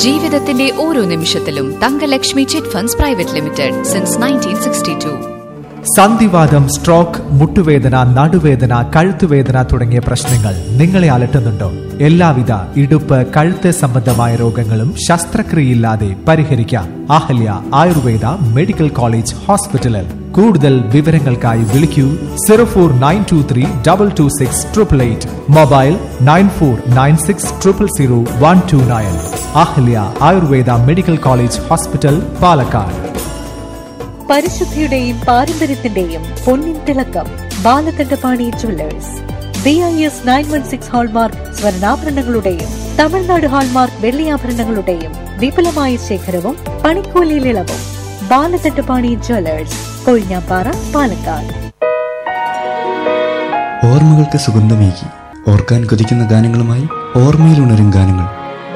ജീവിതത്തിന്റെ ഓരോ നിമിഷത്തിലും Thangalakshmi chit funds private limited since nineteen sixty two സന്ധിവാദം സ്ട്രോക്ക് മുട്ടുവേദന നടുവേദന കഴുത്തുവേദന തുടങ്ങിയ പ്രശ്നങ്ങൾ നിങ്ങളെ അലട്ടുന്നുണ്ടോ എല്ലാവിധ ഇടുപ്പ് കഴുത്ത് സംബന്ധമായ രോഗങ്ങളും ശസ്ത്രക്രിയയില്ലാതെ പരിഹരിക്കാം അഹല്യ ആയുർവേദ മെഡിക്കൽ കോളേജ് ഹോസ്പിറ്റലിൽ കൂടുതൽ വിവരങ്ങൾക്കായി വിളിക്കൂ zero four nine two three double two six triple eight mobile nine four nine six triple zero one two nine Ahalya Ayurveda medical college hospital Palakkad പരിശുദ്ധിയുടെയും പാരമ്പര്യത്തിന്റെയും പൊന്നിൻ തിളക്കം Balakandapani jewellers B I S nine one six hallmark സ്വർണ്ണാഭരണങ്ങളുടെയും Tamil Nadu hallmark വെള്ളിയാഭരണങ്ങളുടെയും വിപുലമായ ശേഖരവും പണിക്കൂലിയിൽ ഇളവും ബാലകണ്ഠപാണി ജുവല്ലേഴ്സ് കൊഴിഞ്ഞാപ്പാറ പാലക്കാട് ഓർമ്മകൾക്ക് സുഗന്ധമേകി ഓർക്കാൻ കൊതിക്കുന്ന ഗാനങ്ങളുമായി ഓർമ്മയിലുണരും ഗാനങ്ങൾ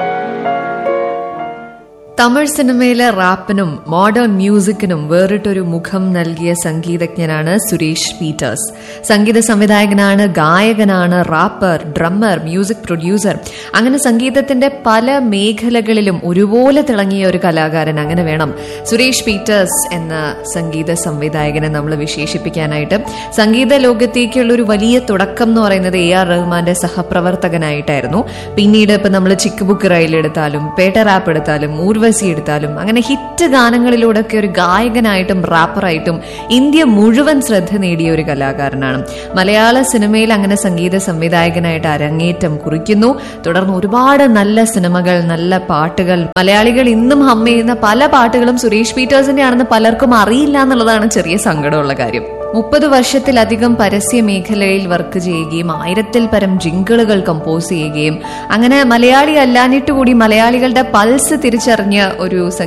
തമിഴ് സിനിമയിലെ റാപ്പിനും മോഡേൺ മ്യൂസിക്കിനും വേറിട്ടൊരു മുഖം നൽകിയ സംഗീതജ്ഞനാണ് സുരേഷ് പീറ്റേഴ്സ് സംഗീത സംവിധായകനാണ് ഗായകനാണ് റാപ്പർ ഡ്രമ്മർ മ്യൂസിക് പ്രൊഡ്യൂസർ അങ്ങനെ സംഗീതത്തിന്റെ പല മേഖലകളിലും ഒരുപോലെ തിളങ്ങിയ ഒരു കലാകാരൻ അങ്ങനെ വേണം സുരേഷ് പീറ്റേഴ്സ് എന്ന സംഗീത സംവിധായകനെ നമ്മൾ വിശേഷിപ്പിക്കാനായിട്ട് സംഗീത ലോകത്തേക്കുള്ള ഒരു വലിയ തുടക്കം എന്ന് പറയുന്നത് എ ആർ റഹ്മാന്റെ സഹപ്രവർത്തകനായിട്ടായിരുന്നു പിന്നീട് ഇപ്പൊ നമ്മൾ ചിക്ക് ബുക്ക് റൈൽ എടുത്താലും പേട്ട റാപ്പ് എടുത്താലും ഊർവശി എടുത്താലും അങ്ങനെ ഹിറ്റ് ഗാനങ്ങളിലൂടെയൊക്കെ ഒരു ഗായകനായിട്ടും റാപ്പറായിട്ടും ഇന്ത്യ മുഴുവൻ ശ്രദ്ധ നേടിയ ഒരു കലാകാരനാണ് മലയാള സിനിമയിൽ അങ്ങനെ സംഗീത സംവിധായകനായിട്ട് അരങ്ങേറ്റം കുറിക്കുന്നു തുടർന്ന് ഒരുപാട് നല്ല സിനിമകൾ നല്ല പാട്ടുകൾ മലയാളികൾ ഇന്നും ഹം ചെയ്യുന്ന പല പാട്ടുകളും സുരേഷ് പീറ്റേഴ്സിന്റെ ആണെന്ന് പലർക്കും അറിയില്ല എന്നുള്ളതാണ് ചെറിയ സങ്കടമുള്ള കാര്യം മുപ്പത് വർഷത്തിലധികം പരസ്യ മേഖലയിൽ വർക്ക് ചെയ്യുകയും ആയിരത്തിൽ പരം ജിങ്കിളുകൾ കമ്പോസ് ചെയ്യുകയും അങ്ങനെ മലയാളി അല്ലാഞ്ഞിട്ട് കൂടി മലയാളികളുടെ പൾസ് തിരിച്ചറിഞ്ഞ ഒരു